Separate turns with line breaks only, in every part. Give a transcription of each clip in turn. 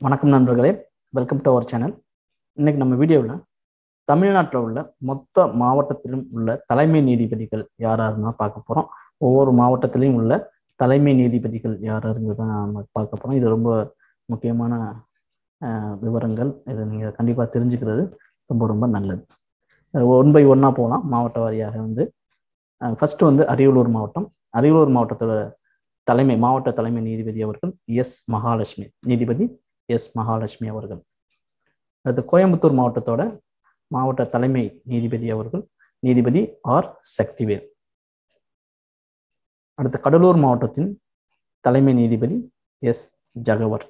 வணக்கம் நண்பர்களே welcome to our channel இன்னைக்கு நம்ம வீடியோவில் தமிழ்நாட்டில் உள்ள மொத்த மாவட்டத்திலும் உள்ள தலைமை நீதிபதிகள் யார் யாருன்னா பார்க்க போகிறோம் ஒவ்வொரு மாவட்டத்திலையும் உள்ள தலைமை நீதிபதிகள் யார் யாருங்கிறது தான் நம்ம பார்க்க போகிறோம் இது ரொம்ப முக்கியமான அஹ், விவரங்கள் இதை நீங்கள் கண்டிப்பாக தெரிஞ்சுக்கிறது ரொம்ப ரொம்ப நல்லது ஒன் பை ஒன்னாக போகலாம் மாவட்ட வாரியாக வந்து ஃபர்ஸ்ட் வந்து அரியலூர் மாவட்டம் அரியலூர் மாவட்டத்தோட தலைமை மாவட்ட தலைமை நீதிபதி அவர்கள் எஸ் மகாலட்சுமி நீதிபதி எஸ் மகாலட்சுமி அவர்கள் அடுத்து கோயம்புத்தூர் மாவட்டத்தோட மாவட்ட தலைமை நீதிபதி அவர்கள் நீதிபதி ஆர் சக்திவேல் அடுத்து கடலூர் மாவட்டத்தின் தலைமை நீதிபதி எஸ் ஜகவர்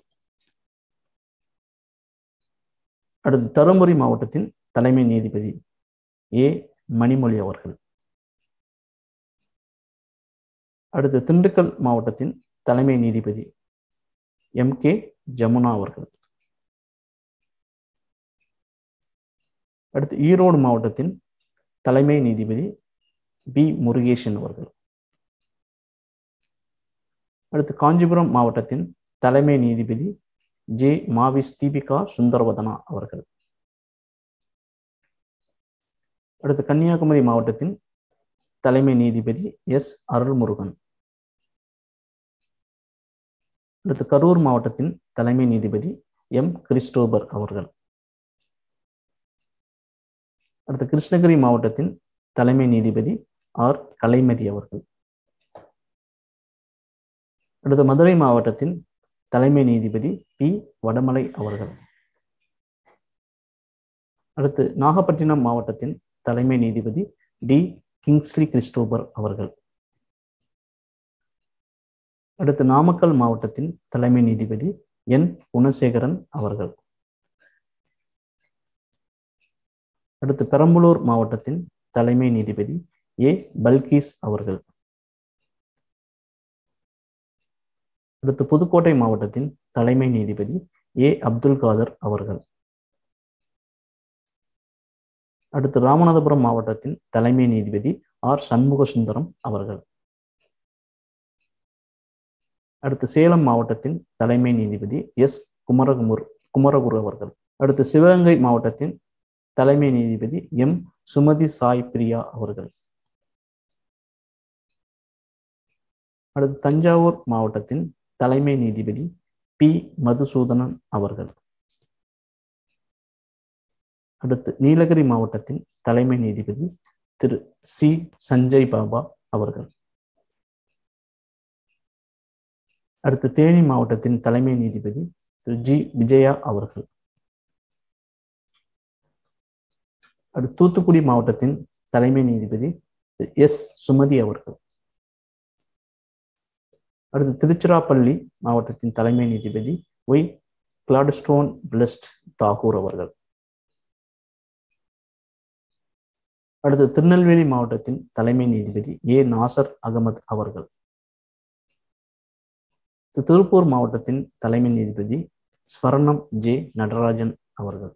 அடுத்து தருமபுரி மாவட்டத்தின் தலைமை நீதிபதி ஏ மணிமொழி அவர்கள் அடுத்து திண்டுக்கல் மாவட்டத்தின் தலைமை நீதிபதி எம் கே ஜமுனா அவர்கள் அடுத்து ஈரோடு மாவட்டத்தின் தலைமை நீதிபதி பி முருகேசன் அவர்கள் அடுத்து காஞ்சிபுரம் மாவட்டத்தின் தலைமை நீதிபதி ஜே மாவிஸ் தீபிகா சுந்தரவதனா அவர்கள் அடுத்து கன்னியாகுமரி மாவட்டத்தின் தலைமை நீதிபதி எஸ் அருள்முருகன் அடுத்து கரூர் மாவட்டத்தின் தலைமை நீதிபதி எம் கிறிஸ்டோபர் அவர்கள் அடுத்து கிருஷ்ணகிரி மாவட்டத்தின் தலைமை நீதிபதி ஆர் கலைமதி அவர்கள் அடுத்து மதுரை மாவட்டத்தின் தலைமை நீதிபதி பி வடமலை அவர்கள் அடுத்து நாகப்பட்டினம் மாவட்டத்தின் தலைமை நீதிபதி டி கிங்ஸ்லி கிறிஸ்டோபர் அவர்கள் அடுத்து நாமக்கல் மாவட்டத்தின் தலைமை நீதிபதி என் குணசேகரன் அவர்கள் அடுத்து பெரம்பலூர் மாவட்டத்தின் தலைமை நீதிபதி ஏ பல்கீஸ் அவர்கள் அடுத்து புதுக்கோட்டை மாவட்டத்தின் தலைமை நீதிபதி ஏ அப்துல் காதர் அவர்கள் அடுத்து ராமநாதபுரம் மாவட்டத்தின் தலைமை நீதிபதி ஆர் சண்முக சுந்தரம் அவர்கள் அடுத்து சேலம் மாவட்டத்தின் தலைமை நீதிபதி எஸ் குமரகுமுர் குமரகுரு அவர்கள் அடுத்து சிவகங்கை மாவட்டத்தின் தலைமை நீதிபதி எம் சுமதி சாய் பிரியா அவர்கள் அடுத்து தஞ்சாவூர் மாவட்டத்தின் தலைமை நீதிபதி பி மதுசூதனன் அவர்கள் அடுத்து நீலகிரி மாவட்டத்தின் தலைமை நீதிபதி திரு சி சஞ்சய் பாபா அவர்கள் அடுத்து தேனி மாவட்டத்தின் தலைமை நீதிபதி திரு ஜி விஜயா அவர்கள் அடுத்து தூத்துக்குடி மாவட்டத்தின் தலைமை நீதிபதி எஸ் சுமதி அவர்கள் அடுத்து திருச்சிராப்பள்ளி மாவட்டத்தின் தலைமை நீதிபதி ஒய் கிளாட்ஸ்டோன் பிளஸ்ட் தாகூர் அவர்கள் அடுத்து திருநெல்வேலி மாவட்டத்தின் தலைமை நீதிபதி ஏ நாசர் அகமது அவர்கள் திருப்பூர் மாவட்டத்தின் தலைமை நீதிபதி ஸ்வர்ணம் ஜே நடராஜன் அவர்கள்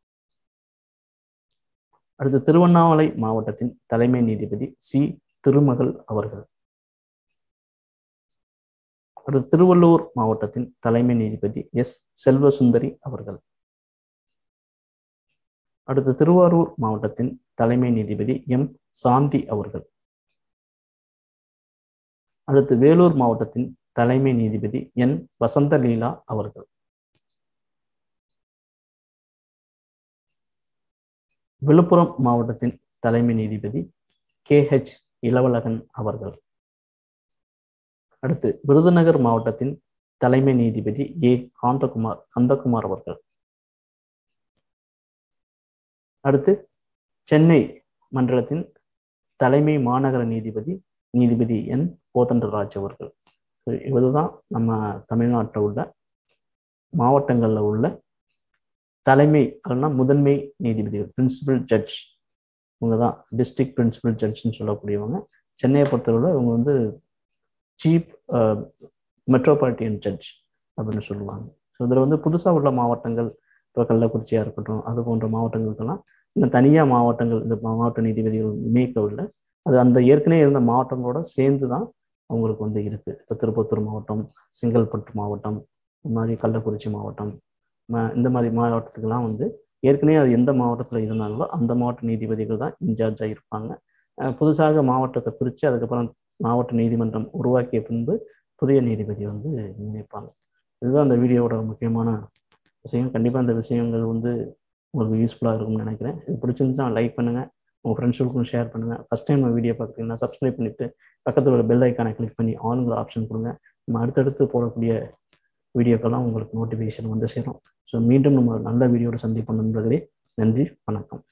அடுத்து திருவண்ணாமலை மாவட்டத்தின் தலைமை நீதிபதி சி திருமகள் அவர்கள் அடுத்து திருவள்ளூர் மாவட்டத்தின் தலைமை நீதிபதி எஸ் செல்வசுந்தரி அவர்கள் அடுத்து திருவாரூர் மாவட்டத்தின் தலைமை நீதிபதி எம் சாந்தி அவர்கள் அடுத்து வேலூர் மாவட்டத்தின் தலைமை நீதிபதி என் வசந்தலீலா அவர்கள் விழுப்புரம் மாவட்டத்தின் தலைமை நீதிபதி கே ஹெச் இளவழகன் அவர்கள் அடுத்து விருதுநகர் மாவட்டத்தின் தலைமை நீதிபதி ஏ காந்தகுமார் கந்தகுமார் அவர்கள் அடுத்து சென்னை மண்டலத்தின் தலைமை மாநகர நீதிபதி நீதிபதி என் கோதண்டராஜ் அவர்கள் இதுதான் நம்ம தமிழ்நாட்டில் உள்ள மாவட்டங்களில் உள்ள தலைமை இல்லைன்னா முதன்மை நீதிபதிகள் பிரின்சிபல் ஜட்ஜ் இவங்க தான் டிஸ்ட்ரிக்ட் பிரின்சிபல் ஜட்ஜ்னு சொல்லக்கூடியவங்க சென்னையை பொறுத்தவரை இவங்க வந்து சீப் மெட்ரோபாலிட்டியன் ஜட்ஜ் அப்படின்னு சொல்லுவாங்க ஸோ இதில் வந்து புதுசாக உள்ள மாவட்டங்கள் இப்போ கள்ளக்குறிச்சியாக இருக்கட்டும் அது போன்ற மாவட்டங்களுக்கெல்லாம் இன்னும் தனியாக மாவட்டங்கள் இந்த மாவட்ட நீதிபதிகள் நியமிக்கவில்லை அது அந்த ஏற்கனவே இருந்த மாவட்டங்களோட சேர்ந்து தான் அவங்களுக்கு வந்து இருக்குது இப்போ திருப்பத்தூர் மாவட்டம் செங்கல்பட்டு மாவட்டம் இந்த மாதிரி கள்ளக்குறிச்சி மாவட்டம் ம- இந்த மாதிரி மாவட்டத்துக்கெல்லாம் வந்து ஏற்கனவே அது எந்த மாவட்டத்தில் இருந்தாங்களோ அந்த மாவட்ட நீதிபதிகள் தான் இன்சார்ஜாக இருப்பாங்க அஹ் புதுசாக மாவட்டத்தை பிரித்து அதுக்கப்புறம் மாவட்ட நீதிமன்றம் உருவாக்கிய பின்பு புதிய நீதிபதி வந்து நியமிப்பாங்க இதுதான் அந்த வீடியோவோட முக்கியமான விஷயம் கண்டிப்பாக அந்த விஷயங்கள் வந்து உங்களுக்கு யூஸ்ஃபுல்லாக இருக்கும்னு நினைக்கிறேன் இது பிடிச்சிருந்துச்சா லைக் பண்ணுங்கள் உங்கள் ஃப்ரெண்ட்ஸுக்கும் ஷேர் பண்ணுங்கள் ஃபஸ்ட் டைம் நம்ம வீடியோ பார்க்குறீங்கன்னா சப்ஸ்கிரைப் பண்ணிவிட்டு பக்கத்தில் ஒரு பெல் ஐக்கானை கிளிக் பண்ணி ஆளுங்கிற ஆப்ஷன் கொடுங்க நம்ம அடுத்தடுத்து போடக்கூடிய வீடியோக்கெல்லாம் உங்களுக்கு நோட்டிஃபிகேஷன் வந்து சேரும் ஸோ மீண்டும் நம்ம ஒரு நல்ல வீடியோட சந்திப்போம் நண்பர்களே நன்றி வணக்கம்